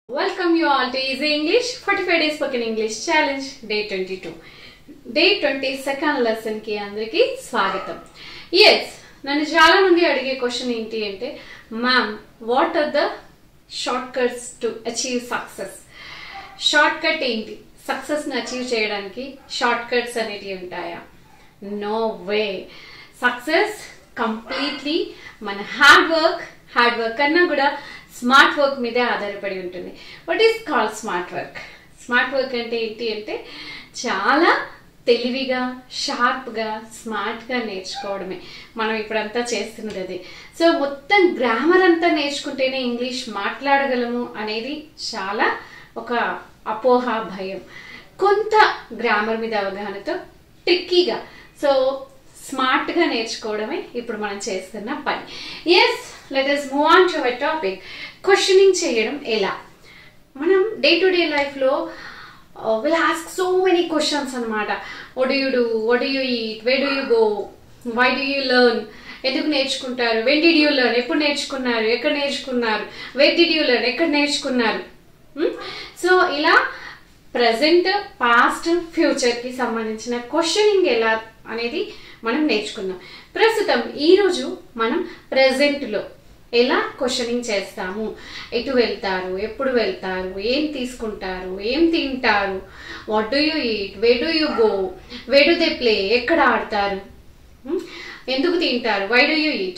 Welcome you all to Easy English 45 Days Spoken English Challenge Day 22. Day twenty second lesson కి అందరికి స్వాగతం yes నన్ను చాలా మంది అడిగే క్వశ్చన్ ఏంటి అంటే ma'am what are the shortcuts to achieve success shortcut ఏంటి సక్సెస్ ని అచీవ్ చేయడానికి షార్ట్ కట్స్ అనేటివి ఉంటాయా నో వే సక్సెస్ కంప్లీట్లీ మన హార్డ్ వర్క్ హార్డ్ వర్క్ కన్నా కూడా స్మార్ట్ వర్క్ మీదే ఆధారపడి ఉంటుంది what is call smart work smart work అంటే ఏంటి అంటే చాలా తెలివిగా షార్ప్గా స్మార్ట్గా నేర్చుకోవడమే మనం ఇప్పుడంతా చేస్తున్నది అది సో మొత్తం గ్రామర్ అంతా నేర్చుకుంటేనే ఇంగ్లీష్ మాట్లాడగలము అనేది చాలా ఒక అపోహ భయం కొంత గ్రామర్ మీద అవగాహనతో ట్రిక్కీగా సో స్మార్ట్గా నేర్చుకోవడమే ఇప్పుడు మనం చేస్తున్న పని yes let us move on to our topic questioning చేయడం ఎలా మనం డే టు డే లైఫ్లో will ask so many questions అనమాట what you do what you eat where do you go why do you learn ఎందుకు నేర్చుకుంటారు when did you learn ఎప్పుడు నేర్చుకున్నారు ఎక్కడ నేర్చుకున్నారు వే డిడ్ యూ లెర్న్ ఎక్కడ నేర్చుకున్నారు సో ఇలా ప్రజెంట్ పాస్ట్ ఫ్యూచర్ కి సంబంధించిన క్వశ్చనింగ్ ఎలా అనేది మనం నేర్చుకుందాం ప్రస్తుతం ఈరోజు మనం ప్రజెంట్ లో ఎలా క్వశ్చనింగ్ చేస్తాము ఎటు వెళ్తారు ఎప్పుడు వెళ్తారు ఏం తీసుకుంటారు ఏం తింటారు what do you eat where do you go where do they play ఎక్కడ ఆడతారు Hmm? ఎందుకు తింటారు why do you eat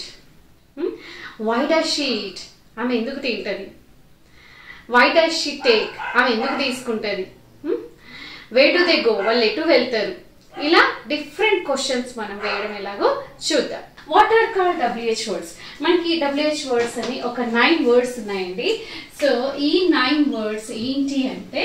why does she eat ఆమె ఎందుకు తింటది వై డస్ షీ టేక్ ఆమె ఎందుకు తీసుకుంటది వే డు దే గో వాళ్ళు ఎటు వెళ్తారు ఇలా డిఫరెంట్ క్వశ్చన్స్ మనం వేయడం ఎలాగో చూద్దాం what are call WH words మనకి డబ్ల్యూహెచ్ వర్డ్స్ అని ఒక నైన్ వర్డ్స్ ఉన్నాయండి సో ఈ నైన్ వర్డ్స్ ఏంటి అంటే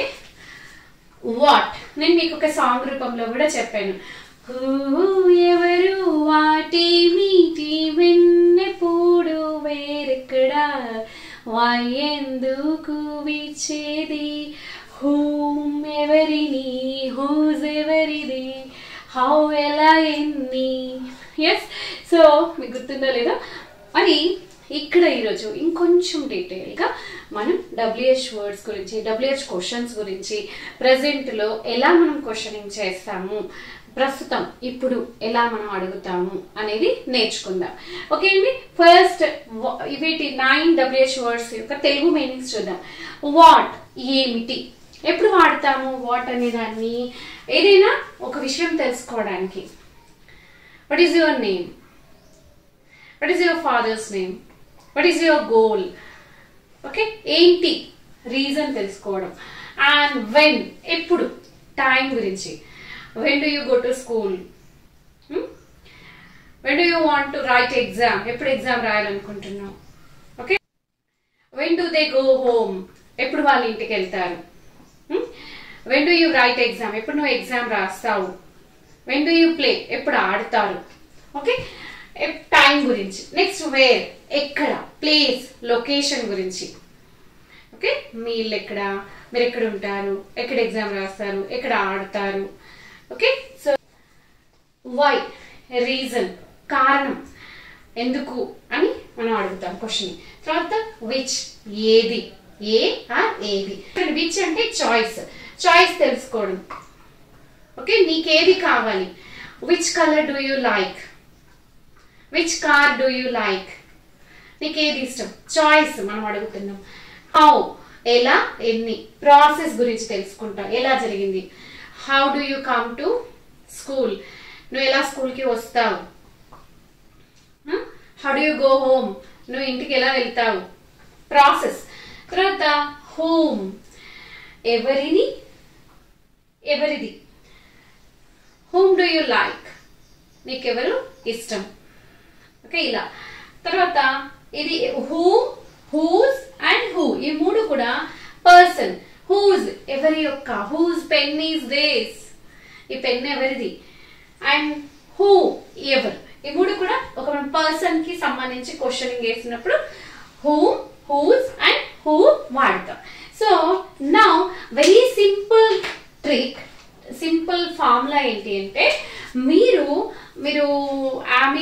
వాట్ నేను మీకు ఒక సాంగ్ రూపంలో కూడా చెప్పాను హూ ఎవరు వాటి మీటి వెన్నెప్పుడు వేరెక్కడ వై ఎందుకు విచ్చేది హూమ్ ఎవరిని హూజ్ ఎవరిది హౌ ఎలా ఎన్ని ఎస్ సో మీకు గుర్తుందో లేదో మరి ఇక్కడ ఈరోజు ఇంకొంచెం డీటెయిల్గా మనం డబ్ల్యూహెచ్ వర్డ్స్ గురించి డబ్ల్యూహెచ్ క్వశ్చన్స్ గురించి ప్రజెంట్లో ఎలా మనం క్వశ్చనింగ్ చేస్తాము ప్రస్తుతం ఇప్పుడు ఎలా మనం అడుగుతాము అనేది నేర్చుకుందాం ఓకే అండి ఫస్ట్ వీటి నైన్ డబ్ల్యూహెచ్ వర్డ్స్ యొక్క తెలుగు మీనింగ్స్ చూద్దాం వాట్ ఏమిటి ఎప్పుడు వాడతాము వాట్ అనే దాన్ని ఏదైనా ఒక విషయం తెలుసుకోవడానికి what is your name what is your father's name what is your goal okay ఏంటి రీజన్ తెలుసుకోవడం అండ్ వెన్ ఎప్పుడు టైం గురించి when do you go to school when do you want to write exam ఎప్పుడు exam రాయాలనుకుంటున్నావు okay when do they go home ఎప్పుడు వాళ్ళ ఇంటికి వెళ్తారు when do you write exam ఎప్పుడు నువ్వు ఎగ్జామ్ రాస్తావు వెన్ డూ యూ ప్లే ఎప్పుడు ఆడతారు ఓకే టైం గురించి నెక్స్ట్ వేర్ ఎక్కడ ప్లేస్ లొకేషన్ గురించి ఓకే మీ ఇల్లు ఎక్కడ మీరు ఎక్కడ ఉంటారు ఎక్కడ ఎగ్జామ్ రాస్తారు ఎక్కడ ఆడతారు ఓకే సో వై రీజన్ కారణం ఎందుకు అని మనం అడుగుతాం క్వశ్చన్ తర్వాత విచ్ ఏది ఏ ఆర్ ఏది విచ్ అంటే చాయిస్ చాయిస్ తెలుసుకోవడం ఓకే నీకేది కావాలి which colour do you like which car do you like నీకు ఏది ఇష్టం చాయిస్ మనం అడుగుతున్నాం హౌ ఎలా ఎన్ని ప్రాసెస్ గురించి తెలుసుకుంటాం ఎలా జరిగింది how do you come to school నువ్వు ఎలా స్కూల్కి వస్తావు how do you go home నువ్వు ఇంటికి ఎలా వెళ్తావు ప్రాసెస్ తర్వాత హోమ్ ఎవరిని ఎవరిది హోమ్ డూ యూ లైక్ నీకెవరు ఇష్టం ఓకే ఇలా తర్వాత ఇది హూమ్ హూజ్ అండ్ హూ ఈ మూడు కూడా పర్సన్ హూజ్ ఎవరి యొక్క హూజ్ పెన్ ఈజ్ దేస్ ఈ పెన్ ఎవరిది అండ్ హూ ఎవరు ఈ మూడు కూడా ఒక పర్సన్ కి సంబంధించి క్వశ్చనింగ్ వేసినప్పుడు హూ హూజ్ అండ్ హూ వాడతాం సో నా very simple trick simple formula ఏంటి అంటే మీరు మీరు అమెజాన్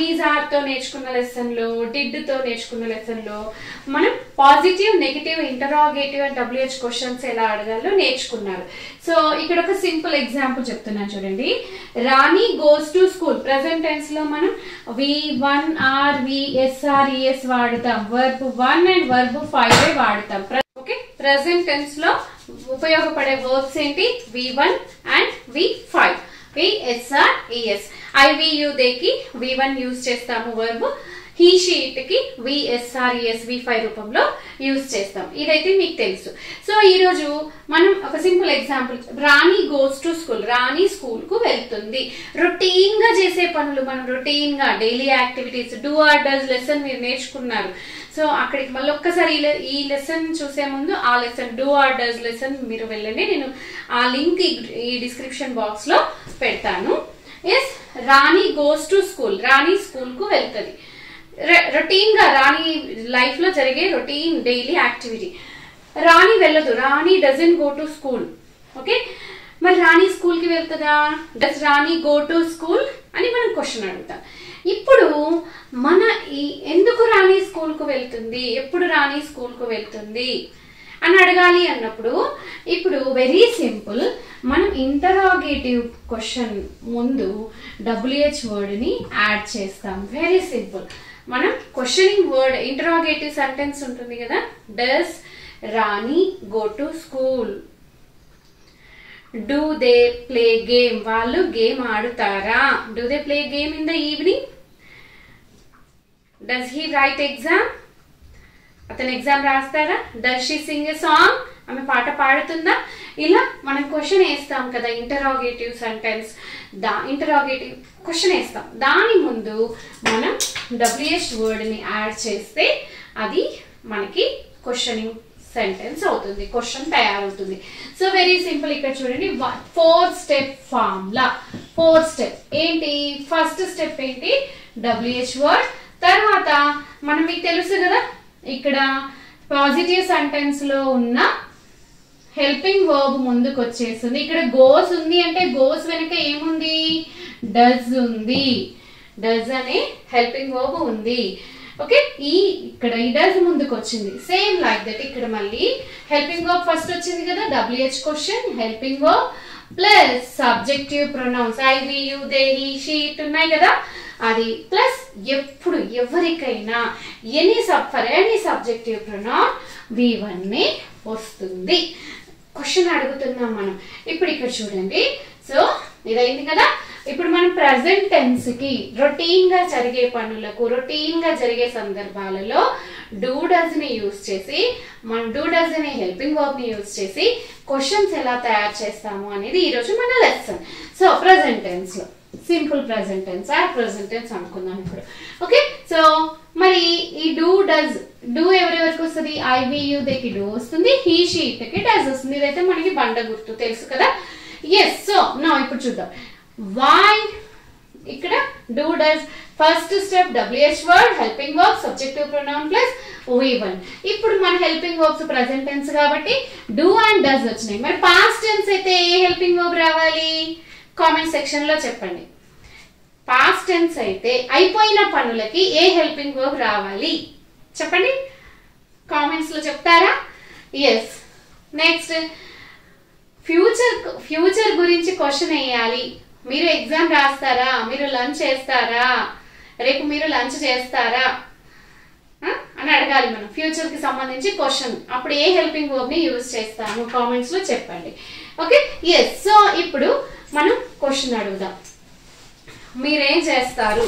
తో నేర్చుకున్న లెసన్ లో డిడ్ తో నేర్చుకున్న లెసన్ లో మనం positive negative interrogative and WH questions ఎలా అడగాలో నేర్చుకున్నారు సో ఇక్కడ ఒక సింపుల్ ఎగ్జాంపుల్ చెప్తున్నాను చూడండి Rani goes to school present tense లో మనం V one or V S or ES వాడుతాం verb one and verb five వాడుతాం ఓకే ప్రెసెంట్ టెన్స్ లో ఉపయోగపడే వర్బ్స్ ఏంటి V one and V five V S or ES ఐవియు దేకి వి వన్ యూజ్ చేస్తాము వర్బ్ హీ షీట్ కి విఎస్ఆర్ఎస్ వి ఫైవ్ రూపంలో యూజ్ చేస్తాం ఇదైతే మీకు తెలుసు సో ఈ రోజు మనం ఒక simple example Rani goes to school Rani school కు వెళ్తుంది రొటీన్ గా చేసే పనులు మనం రొటీన్ గా daily activities do or does lesson మీరు నేర్చుకున్నారు సో అక్కడికి మళ్ళీ ఒక్కసారి ఈ లె- ఈ లెసన్ చూసే ముందు ఆ lesson do or does lesson మీరు వెళ్ళండి నేను ఆ లింక్ ఈ డిస్క్రిప్షన్ బాక్స్ లో పెడతాను yes Rani goes to school Rani school కు వెళ్తుంది రొటీన్ గా రాణి లైఫ్ లో జరిగే రొటీన్ డైలీ యాక్టివిటీ రాణి వెళ్ళదు Rani doesn't go to school okay మరి రాణి స్కూల్ కి వెళ్తుందా does Rani go to school అని మనం క్వశ్చన్ అడుగుతాం ఇప్పుడు మన ఈ ఎందుకు రాణి స్కూల్ కు వెళ్తుంది ఎప్పుడు రాణి స్కూల్ కు వెళ్తుంది అని అడగాలి అన్నప్పుడు ఇప్పుడు వెరీ సింపుల్ మనం ఇంటరాగేటివ్ క్వశ్చన్ ముందు డబ్ల్యూహెచ్ వర్డ్ ని యాడ్ చేస్తాం వెరీ సింపుల్ మనం క్వశ్చనింగ్ వర్డ్ ఇంటరాగేటివ్ సెంటెన్స్ ఉంటుంది కదా does Rani go to school do they play game వాళ్ళు గేమ్ ఆడుతారా do they play game in the evening does he write exam అతను exam రాస్తారా does she sing a song ఆమె పాట పాడుతుందా ఇలా మనం క్వశ్చన్ వేస్తాం కదా ఇంటరాగేటివ్ సెంటెన్స్ దా ఇంటరాగేటివ్ క్వశ్చన్ వేస్తాం దాని ముందు మనం డబ్ల్యూహెచ్ వర్డ్ ని యాడ్ చేస్తే అది మనకి క్వశ్చనింగ్ సెంటెన్స్ అవుతుంది క్వశ్చన్ తయారవుతుంది సో వెరీ సింపుల్ ఇక్కడ చూడండి four step formula four step ఏంటి ఫస్ట్ స్టెప్ ఏంటి డబ్ల్యూహెచ్ వర్డ్ తర్వాత మనం మీకు తెలుసు కదా ఇక్కడ పాజిటివ్ సెంటెన్స్ లో ఉన్న హెల్పింగ్ వర్బ్ ముందుకు వచ్చేస్తుంది ఇక్కడ గోస్ ఉంది అంటే గోస్ వెనక ఏముంది డస్ ఉంది డస్ అనే హెల్పింగ్ వర్బ్ ఉంది ఓకే ఈ ఇక్కడ ఈ డస్ ముందుకు వచ్చింది సేమ్ లైక్ దట్ ఇక్కడ మళ్ళీ హెల్పింగ్ వర్బ్ ఫస్ట్ వచ్చింది కదా WH question helping verb plus subjective pronouns I we you they he she it ఉన్నాయి కదా అది ప్లస్ ఎప్పుడు ఎవరికైనా any sub for any subjective pronoun V one వస్తుంది క్వశ్చన్ అడుగుతున్నాం మనం ఇప్పుడు ఇక్కడ చూడండి సో ఇదైంది కదా ఇప్పుడు మనం ప్రజెంట్ టెన్స్ కి రొటీన్ గా జరిగే పనులకు రొటీన్ గా జరిగే సందర్భాలలో డూ డస్ ని యూజ్ చేసి మనం డూ డస్ అనే హెల్పింగ్ వర్బ్ ని యూజ్ చేసి క్వశ్చన్స్ ఎలా తయారు చేస్తాము అనేది ఈ రోజు మన లెసన్ సో ప్రజెంట్ టెన్స్ లో simple present tense or present tense అనుకుందాం ఇప్పుడు ఓకే సో మరి ఈ డూ డస్ డూ ఎవరెవరికి వస్తుంది ఐవియు దకి డూ వస్తుంది హీ షీట్ కి డస్ వస్తుంది ఇదైతే మనకి బండ గుర్తు తెలుసు కదా ఎస్ సో నా ఇప్పుడు చూద్దాం వై ఇక్కడ do does first step WH word helping verb subjective pronoun plus V one ఇప్పుడు మన హెల్పింగ్ వర్బ్స్ ప్రజెంట్ టెన్స్ కాబట్టి డూ అండ్ డస్ వచ్చినాయి మరి పాస్ట్ టెన్స్ అయితే ఏ హెల్పింగ్ వర్బ్ రావాలి కామెంట్ సెక్షన్ లో చెప్పండి పాస్ట్ టెన్స్ అయితే అయిపోయిన పనులకి ఏ హెల్పింగ్ వర్బ్ రావాలి చెప్పండి కామెంట్స్ లో చెప్తారా ఎస్ నెక్స్ట్ ఫ్యూచర్ ఫ్యూచర్ గురించి క్వశ్చన్ వేయాలి మీరు ఎగ్జామ్ రాస్తారా మీరు లంచ్ చేస్తారా రేపు మీరు లంచ్ చేస్తారా ఆ? అని అడగాలి మనం ఫ్యూచర్ కి సంబంధించి క్వశ్చన్ అప్పుడు ఏ హెల్పింగ్ వర్బ్ ని యూజ్ చేస్తాము కామెంట్స్ లో చెప్పండి ఓకే ఎస్ సో ఇప్పుడు మనం క్వశ్చన్ అడుగుదాం మీరేం చేస్తారు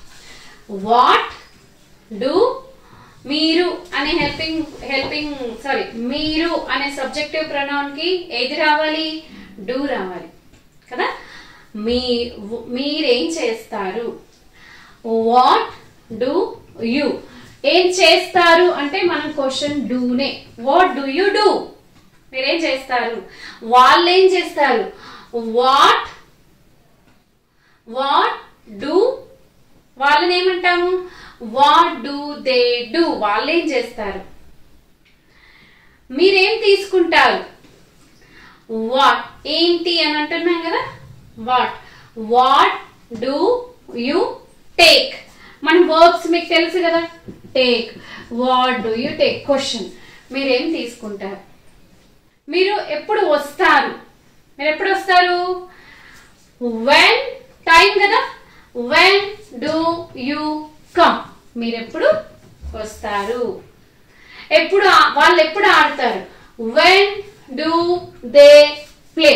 వాట్ డూ మీరు అనే హెల్పింగ్ హెల్పింగ్ సారీ మీరు అనే సబ్జెక్టివ్ ప్రొనౌన్ కి ఏది రావాలి డూ రావాలి కదా మీ మీరేం చేస్తారు వాట్ డూ యు ఏం చేస్తారు అంటే మనం క్వశ్చన్ డూనే వాట్ డూ యు డూ మీరేం చేస్తారు వాళ్ళు ఏం చేస్తారు వాట్ వాట్ డూ వాళ్ళని ఏమంటాము వాట్ డూ దే డూ వాళ్ళు ఏం చేస్తారు మీరేం తీసుకుంటారు వాట్ ఏంటి అని అంటున్నాం కదా what what do you take మన వర్బ్స్ మీకు తెలుసు కదా take what do you take question మీరేం తీసుకుంటారు మీరు ఎప్పుడు వస్తారు మీరు ఎప్పుడు వస్తారు వెన్ టైం కదా వెన్ డూ యూ కమ్ మీరు ఎప్పుడు వస్తారు ఎప్పుడు ఆ- వాళ్ళు ఎప్పుడు ఆడతారు when do they play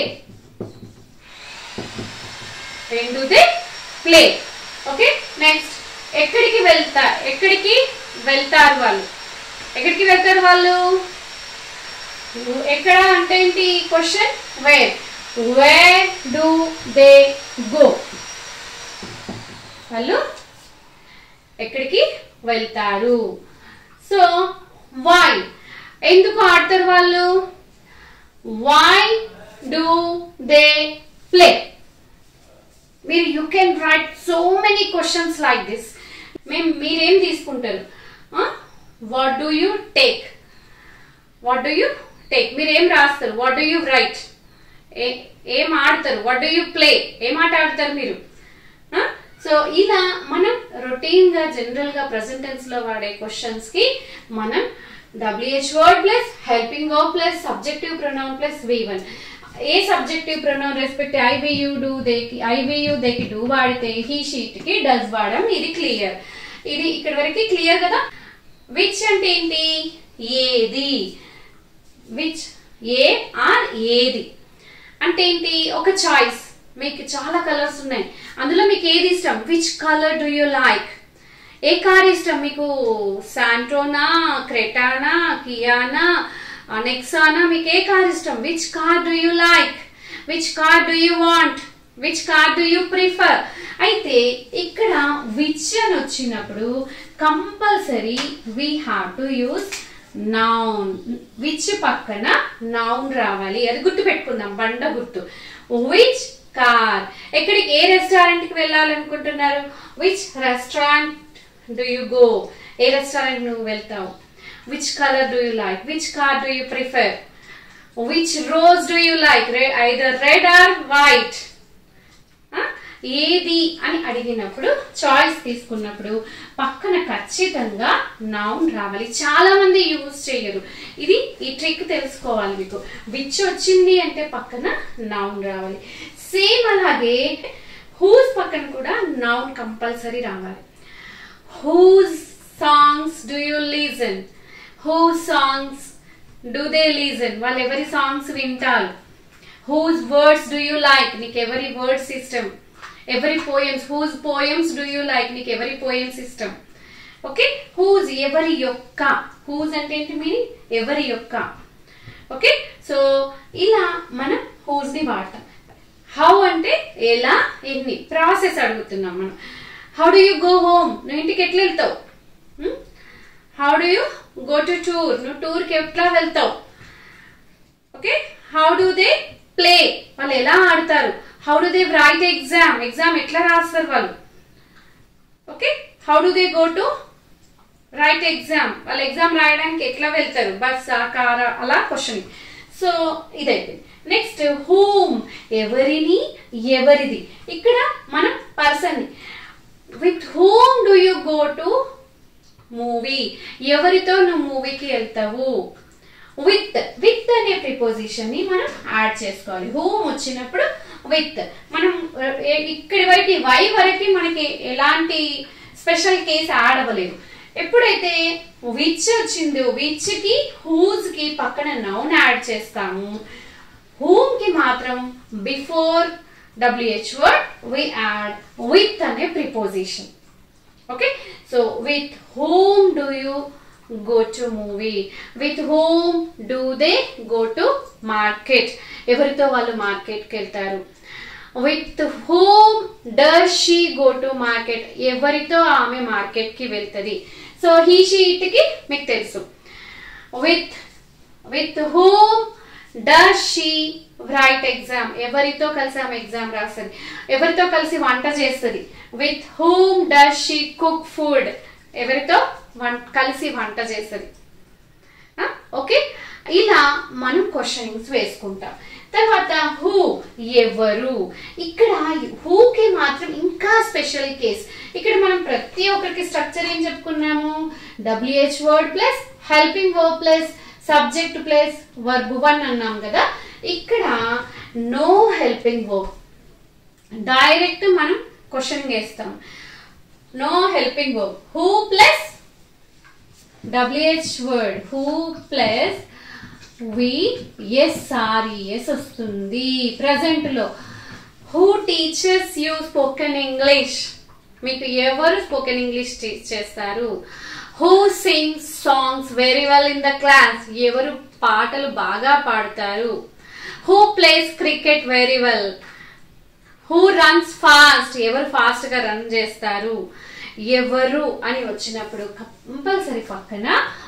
when do they play okay next ఎక్కడికి వెళ్తా ఎక్కడికి వెళ్తారు వాళ్ళు ఎక్కడికి వెళ్తారు వాళ్ళు ఎక్కడ అంటే ఏంటి question where where do they go వాళ్ళు ఎక్కడికి వెళ్తారు సో వై ఎందుకు ఆడతారు వాళ్ళు వై డు దే ప్లే మీరు you can write so many questions like this మేము మీరేం తీసుకుంటారు what do you take what do you take మీరు ఏం రాస్తారు వాట్ డూ యూ రైట్ ఏం ఆడతారు వాట్ డూ యూ ప్లే ఏం ఆట ఆడతారు మీరు సో ఇలా మనం రొటీన్ గా జనరల్ గా ప్రెసెంట్ టెన్స్ లో వాడే క్వశ్చన్స్ కి మనం డబ్ల్యూహెచ్ వర్డ్ ప్లస్ హెల్పింగ్ ఓ plus subjective pronoun plus V one ఏ subjective pronoun respect I we you do దేకి ఐవియు దేకి డూ వాడితే హీ షీట్ కి డస్ వాడడం ఇది క్లియర్ ఇది ఇక్కడ వరకు క్లియర్ కదా విచ్ అంటే ఏంటి ఏది విచ్ ఏ ఆర్ ఏది అంటే ఏంటి ఒక చాయిస్ మీకు చాలా కలర్స్ ఉన్నాయి అందులో మీకు ఏది ఇష్టం which colour do you like ఏ కార్ ఇష్టం మీకు శాంట్రోనా క్రెటానా కియానా నెక్సానా మీకు ఏ కార్ ఇష్టం which car do you like which car do you want which car do you prefer అయితే ఇక్కడ విచ్ అని వచ్చినప్పుడు compulsory we have to use noun which పక్కన నౌన్ రావాలి అది గుర్తు పెట్టుకుందాం బండ గుర్తు విచ్ కార్ ఎక్కడికి ఏ రెస్టారెంట్ కి వెళ్ళాలనుకుంటున్నారు which restaurant do you go ఏ రెస్టారెంట్ నువ్వు వెళ్తావు which colour do you like which car do you prefer which rose do you like either red or white ఏది అని అడిగినప్పుడు చాయిస్ తీసుకున్నప్పుడు పక్కన ఖచ్చితంగా నౌన్ రావాలి చాలా మంది యూజ్ చేయరు ఇది ఈ ట్రిక్ తెలుసుకోవాలి మీకు విచ్ వచ్చింది అంటే పక్కన నౌన్ రావాలి సేమ్ అలాగే హూస్ పక్కన కూడా నౌన్ కంపల్సరీ రావాలి whose songs do you listen who songs do they listen వాళ్ళు ఎవరి సాంగ్స్ వింటారు whose words do you like నీకు ఎవరి వర్డ్స్ ఇష్టం ఎవరి poems whose poems do you like నీకు ఎవరి పోయమ్స్ ఇష్టం ఓకే హూజ్ ఎవరి యొక్క హూజ్ అంటే ఏంటి మీనింగ్ ఎవరి యొక్క ఓకే సో ఇలా మనం హూజ్ ని వాడతాం హౌ అంటే ఎలా ఎన్ని ప్రాసెస్ అడుగుతున్నాం మనం how do you go home నువ్వు ఇంటికి ఎట్లా వెళ్తావు how do you go to tour నువ్వు టూర్కి ఎట్లా వెళ్తావు okay how do they play వాళ్ళు ఎలా ఆడతారు how do they write exam exam ఎట్లా రాస్తారు వాళ్ళు okay how do they go to write exam వాళ్ళు ఎగ్జామ్ రాయడానికి ఎట్లా వెళ్తారు బస్ కారా అలా క్వశ్చన్ సో ఇదైపోయింది నెక్స్ట్ హూమ్ ఎవరిని ఎవరిది ఇక్కడ మనం person with whom do you go to movie ఎవరితో నువ్వు మూవీకి వెళ్తావు విత్ విత్ అనే ప్రిపోజిషన్ ని మనం యాడ్ చేసుకోవాలి హోమ్ వచ్చినప్పుడు విత్ మనం ఏ- ఇక్కడి వరకు వై వరకు మనకి ఎలాంటి స్పెషల్ కేస్ యాడ్ అవ్వలేదు ఎప్పుడైతే విచ్ వచ్చిందో విచ్ కి హూజ్ కి పక్కన నౌన్ యాడ్ చేస్తాము హూమ్ కి మాత్రం before WH word we add with అనే preposition okay so with whom do you go to movie with whom do they go to market ఎవరితో వాళ్ళు మార్కెట్కి వెళ్తారు with whom does she go to market ఎవరితో ఆమె మార్కెట్కి వెళ్తుంది సో హీ షీట్కి మీకు తెలుసు with with whom does she write exam ఎవరితో కలిసి ఆమె ఎగ్జామ్ రాస్తుంది ఎవరితో కలిసి వంట చేస్తుంది with whom does she cook food ఎవరితో వం కలిసి వంట చేస్తుంది ఓకే ఇలా మనం క్వశ్చనింగ్స్ వేసుకుంటాం తర్వాత హూ ఎవరు ఇక్కడ హూకి మాత్రం ఇంకా స్పెషల్ కేస్ ఇక్కడ మనం ప్రతి ఒక్కరికి స్ట్రక్చర్ ఏం చెప్పుకున్నాము WH word plus helping word plus subject plus verb one అన్నాం కదా ఇక్కడ నో హెల్పింగ్ వర్బ్ డైరెక్ట్ మనం క్వశ్చన్ వేస్తాం no helping verb who plus WH word who plus V S or ES వస్తుంది ప్రజెంట్ లో who teachers you spoken English మీకు ఎవరు spoken English teach చేస్తారు who sings songs very well in the class ఎవరు పాటలు బాగా పాడతారు who plays cricket very well who runs fast ఎవరు ఫాస్ట్ గా రన్ చేస్తారు ఎవరు అని వచ్చినప్పుడు కంపల్సరీ పక్కన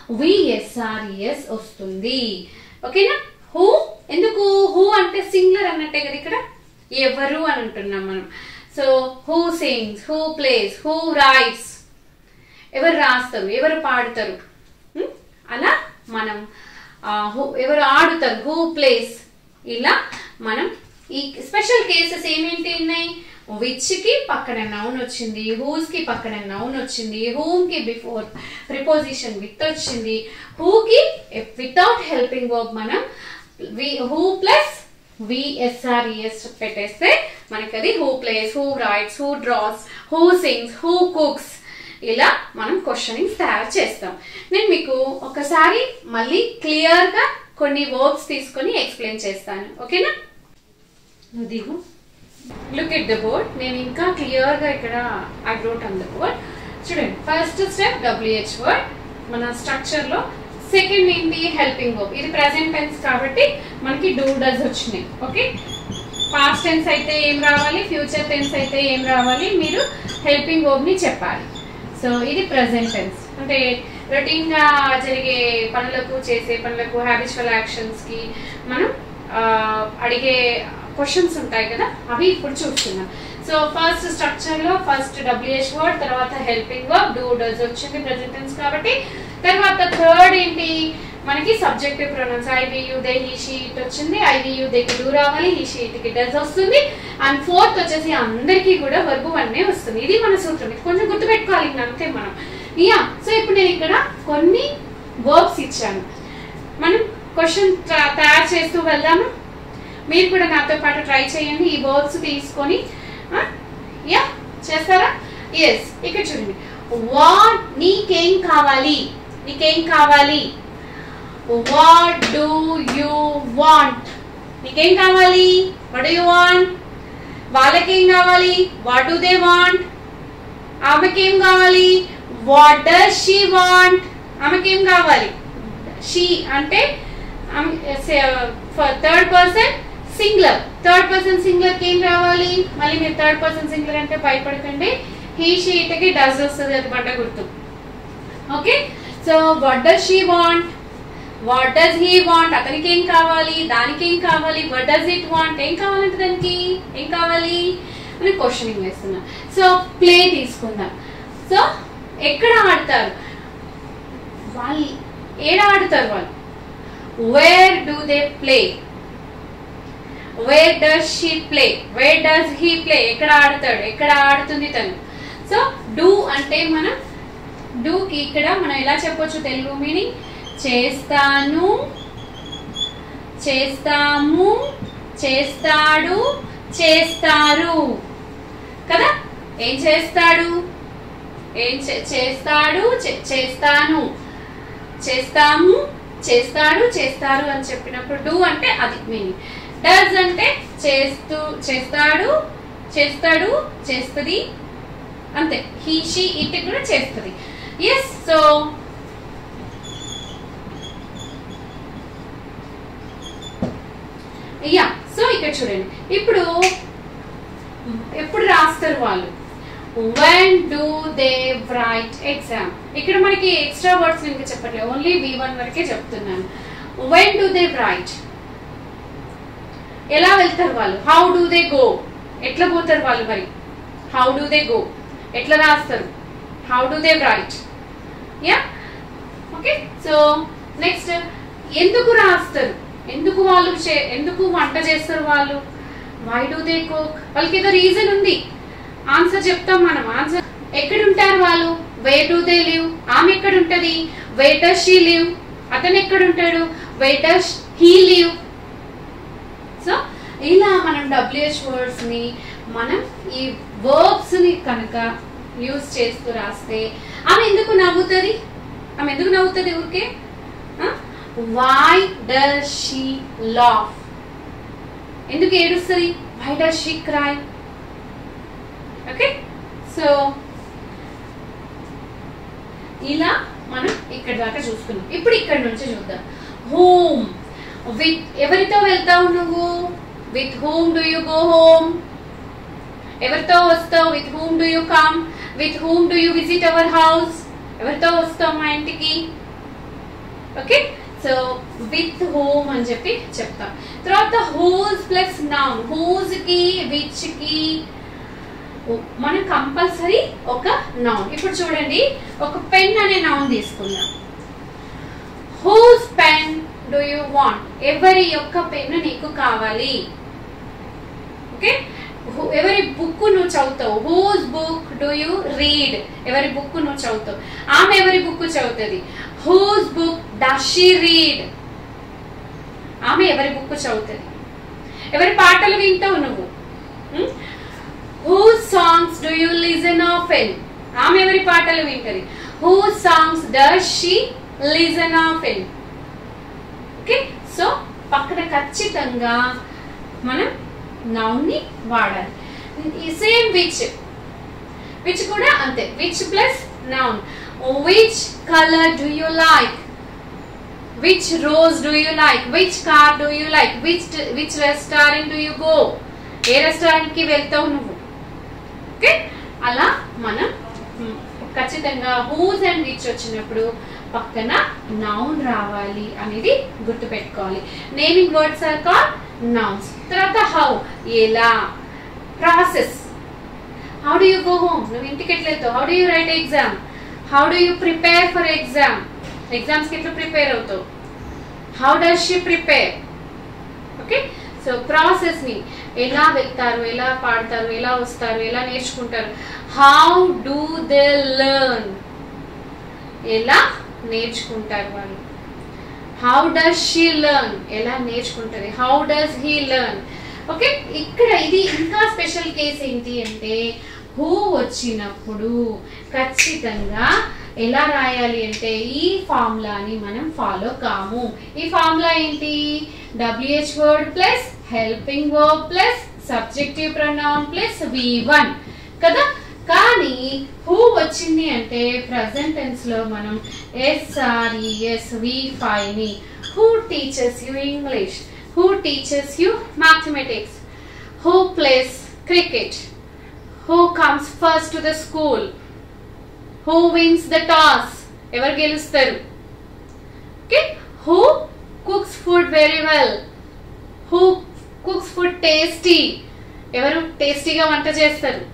విఎస్ఆర్ఎస్ వస్తుంది ఓకేనా హూ ఎందుకు హూ అంటే సింగులర్ అన్నట్టే కదా ఇక్కడ ఎవరు అని అంటున్నాం మనం so who sings who plays who writes ఎవరు రాస్తారు ఎవరు పాడుతారు ఉం? అలా మనం ఆ, who- ఎవరు ఆడుతారు హూ ప్లేస్ ఇలా మనం ఈ స్పెషల్ కేసెస్ ఏమేంటి ఉన్నాయి విచ్ కి పక్కన నౌన్ వచ్చింది హూస్ కి పక్కన నౌన్ వచ్చింది హూమ్ కి బిఫోర్ ప్రిపోజిషన్ విత్ వచ్చింది హూ కి వితౌట్ హెల్పింగ్ వర్బ్ మనం హూ ప్లస్ విఎస్ఆర్ఈఎస్ పెట్టేస్తే మనకి అది who plays who writes who draws who sings who cooks ఇలా మనం క్వశ్చనింగ్ తయారు చేస్తాం నేను మీకు ఒకసారి మళ్ళీ క్లియర్ గా కొన్ని వర్బ్స్ తీసుకొని ఎక్స్ప్లెయిన్ చేస్తాను ఓకేనా నువ్వు దిగు లుక్ ఎట్ ద బోర్డ్ నేను ఇంకా క్లియర్ గా ఇక్కడ I wrote on the board చూడండి ఫస్ట్ స్టెప్ డబ్ల్యూహెచ్ వర్డ్ మన స్ట్రక్చర్ లో సెకండ్ ఏంటి హెల్పింగ్ వర్బ్ ఇది ప్రెసెంట్ టెన్స్ కాబట్టి మనకి డూ డస్ వచ్చినాయి ఓకే పాస్ట్ టెన్స్ అయితే ఏం రావాలి ఫ్యూచర్ టెన్స్ అయితే ఏం రావాలి మీరు హెల్పింగ్ వర్బ్ ని చెప్పాలి సో ఇది ప్రెసెంట్ టెన్స్ అంటే రొటీన్ గా జరిగే పనులకు చేసే పనులకు హ్యాబిచువల్ యాక్షన్స్ కి మనం ఆ, అడిగే క్వశ్చన్స్ ఉంటాయి కదా అవి ఇప్పుడు చూస్తున్నాం సో ఫస్ట్ స్ట్రక్చర్ లో ఫస్ట్ డబ్ల్యూహెచ్ వర్డ్ తర్వాత హెల్పింగ్ వర్బ్ డూ డస్ వచ్చింది ప్రెసెంట్ టెన్స్ కాబట్టి తర్వాత థర్డ్ ఏంటి మనకి subjective pronouns I we you they he she it వచ్చింది ఐవియు దేకి డూ రావాలి హీ షీట్ కి డస్ వస్తుంది అండ్ ఫోర్త్ వచ్చేసి అందరికీ కూడా వర్బు వన్నే వస్తుంది ఇది మన సూత్రం ఇది కొంచెం గుర్తుపెట్టుకోవాలి ఇంకా అంతే మనం యా సో ఇప్పుడు నేను ఇక్కడ కొన్ని వర్బ్స్ ఇచ్చాను మనం క్వశ్చన్ తయారు చేస్తూ వెళ్దాము మీరు కూడా నాతో పాటు ట్రై చేయండి ఈ వర్బ్స్ తీసుకొని యా చేస్తారా ఎస్ ఇక్కడ చూడండి వాట్ నీకేం కావాలి నీకేం కావాలి వాట్ డూ యూ వాంట్ నీకేం కావాలి వాట్ డూ యూ వాంట్ వాళ్ళకేం కావాలి వాట్ డూ దే వాంట్ ఆమెకేం కావాలి వాట్ డస్ షీ వాంట్ ఆమెకేం కావాలి షీ అంటే third person singular third person singular కి ఏం రావాలి మళ్ళీ మీరు థర్డ్ పర్సన్ సింగులర్ అంటే భయపడకండి హీ షీట్కి డస్ వస్తుంది అది పడ్డ గుర్తు okay so what does she want what does he want అతనికి ఏం కావాలి దానికి ఏం కావాలి వాట్ డస్ ఇట్ వాంట్ ఏం కావాలంటే దానికి ఏం కావాలి అని క్వశ్చనింగ్ వేస్తున్నా సో ప్లే తీసుకుందాం సో ఎక్కడ ఆడతారు వాళ్ళు ఏడ ఆడుతారు వాళ్ళు where do they play where does she play where does he play ఎక్కడ ఆడతాడు ఎక్కడ ఆడుతుంది తను సో డూ అంటే మనం డూకి ఇక్కడ మనం ఎలా చెప్పొచ్చు తెలుగు మీనింగ్ చేస్తాను చేస్తాము చేస్తాడు చేస్తారు కదా ఏం చేస్తాడు ఏం చే- చేస్తాడు చే- చేస్తాను చేస్తాము చేస్తాడు చేస్తారు అని చెప్పినప్పుడు డూ అంటే అది మీనింగ్ డస్ అంటే చేస్తూ చేస్తాడు చేస్తాడు చేస్తుంది అంతే హీ షీ ఇట్ కూడా చేస్తుంది ఎస్ సో యా సో ఇక్కడ చూడండి ఇప్పుడు ఎప్పుడు రాస్తారు వాళ్ళు when do they write exam ఇక్కడ మనకి ఎక్స్ట్రా వర్డ్స్ ఇంకా చెప్పట్లేదు ఓన్లీ వి వన్ వరకే చెప్తున్నాను వెన్ డూ దే రైట్ ఎలా వెళ్తారు వాళ్ళు హౌ డూ దే గో ఎట్లా పోతారు వాళ్ళు మరి హౌ డూ దే గో ఎట్లా రాస్తారు how do they write yeah okay so next ఎందుకు రాస్తారు ఎందుకు వాళ్ళు చే- ఎందుకు వంట చేస్తారు వాళ్ళు వై డూ దే కుక్ వాళ్ళకి ఏదో రీజన్ ఉంది ఆన్సర్ చెప్తాం మనం ఆన్సర్ ఎక్కడ ఉంటారు వాళ్ళు వే డూ దే లివ్ ఆమె ఎక్కడ ఉంటది వే డస్ షీ లివ్ అతను ఎక్కడ ఉంటాడు where does he live so ఇలా మనం డబ్ల్యూహెచ్ వర్డ్స్ ని మనం ఈ వర్బ్స్ ని కనుక యూజ్ చేస్తూ రాస్తే ఆమె ఎందుకు నవ్వుతుంది ఆమె ఎందుకు నవ్వుతుంది ఊరికే వై డస్ షీ లాఫ్ ఎందుకు ఏడుస్తుంది why does she cry okay so ఇలా మనం ఇక్కడ దాకా చూసుకున్నాం ఇప్పుడు ఇక్కడ నుంచి చూద్దాం హోమ్ విత్ ఎవరితో వెళ్తావు నువ్వు with home do you go home ఎవరితో వస్తావు with whom do you come with whom do you visit our house ఎవరితో వస్తావు మా ఇంటికి ఓకే సో విత్ హోమ్ అని చెప్పి చెప్తాం తర్వాత హూజ్ ప్లస్ నౌన్ హూజ్ కి విచ్ కి మనం కంపల్సరీ ఒక నౌన్ ఇప్పుడు చూడండి ఒక పెన్ అనే నౌన్ తీసుకుందాం whose pen do you want ఎవరి యొక్క పెన్ నీకు కావాలి ఓకే Who- ఎవరి బుక్ నువ్వు చదువుతావు whose book do you read ఎవరి బుక్ నువ్వు చదువుతావు ఆమె ఎవరి బుక్ చదువుతుంది whose book does she read ఆమె ఎవరి బుక్ చదువుతుంది ఎవరి పాటలు వింటావు నువ్వు whose songs do you listen often ఆమె ఎవరి పాటలు వింటది whose songs does she listen often okay so పక్కన ఖచ్చితంగా మనం నౌన్ ని వాడాలి సేమ్ విచ్ విచ్ కూడా అంతే which plus noun which colour do you like which rose do you like which car do you like which which restaurant do you go ఏ restaurant కి వెళ్తావు నువ్వు ఓకే అలా మనం మ్, ఖచ్చితంగా హూజ్ అండ్ విచ్ వచ్చినప్పుడు పక్కన నౌన్ రావాలి అనేది గుర్తుపెట్టుకోవాలి naming words are call nouns తర్వాత హౌ ఎలా process how do you go home నువ్వు ఇంటికి ఎట్లా వెళ్తావు how do you write exam how do you prepare for exam exams కి ఎట్లా ప్రిపేర్ అవుతావు how does she prepare okay so process ని ఎలా వెళ్తారు ఎలా పాడతారు ఎలా వస్తారు ఎలా నేర్చుకుంటారు హౌ డూ దే లెర్న్ ఎలా నేర్చుకుంటారు వాళ్ళు హౌ డస్ షీ లెర్న్ ఎలా నేర్చుకుంటది how does he learn okay ఇక్కడ ఇది ఇంకా స్పెషల్ కేస్ ఏంటి అంటే హూ వచ్చినప్పుడు ఖచ్చితంగా ఎలా రాయాలి అంటే ఈ ఫార్ములాని మనం ఫాలో కాము ఈ ఫార్ములా ఏంటి WH word plus helping word plus subjective pronoun plus V one కదా కానీ హూ వచ్చింది అంటే ప్రజెంట్ టెన్స్ లో మనం ఎస్ఆర్ఈఎస్ వి ఫైవ్ ని who teachers you English who teachers you mathematics who plays cricket who comes first to the school who wins the toss ఎవరు గెలుస్తారు okay who cooks food very well who cooks food tasty ఎవరు టేస్టీగా వంట చేస్తారు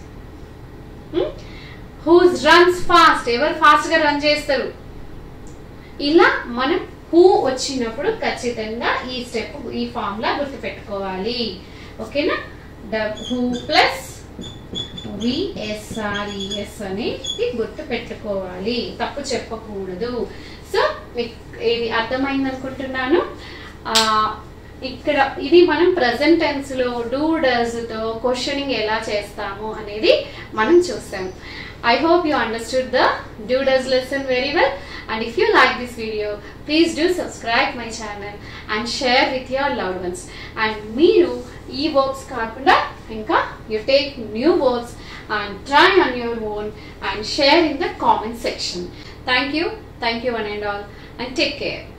whose runs fast ఎవరు fast గా run చేస్తారు ఇలా మనం హూ వచ్చినప్పుడు ఖచ్చితంగా ఈ స్టెప్ ఈ ఫార్ములా గుర్తుపెట్టుకోవాలి ఓకేనా హూ ప్లస్ విఎస్ఆర్ఈఎస్ అనేది గుర్తు పెట్టుకోవాలి తప్పు చెప్పకూడదు సో మీకు ఇది అర్థమైంది అనుకుంటున్నాను ఆ, ఇక్కడ ఇది మనం ప్రజెంట్ టెన్స్ లో డూ డస్ తో క్వశ్చనింగ్ ఎలా చేస్తాము అనేది మనం చూస్తాం I hope you understood the do does lesson very well and if you like this video please do subscribe my channel and share with your loved ones and మీరు ఈ works కాకుండా ఇంకా you take new works and try on your own and share in the comment section thank you thank you one and all and take care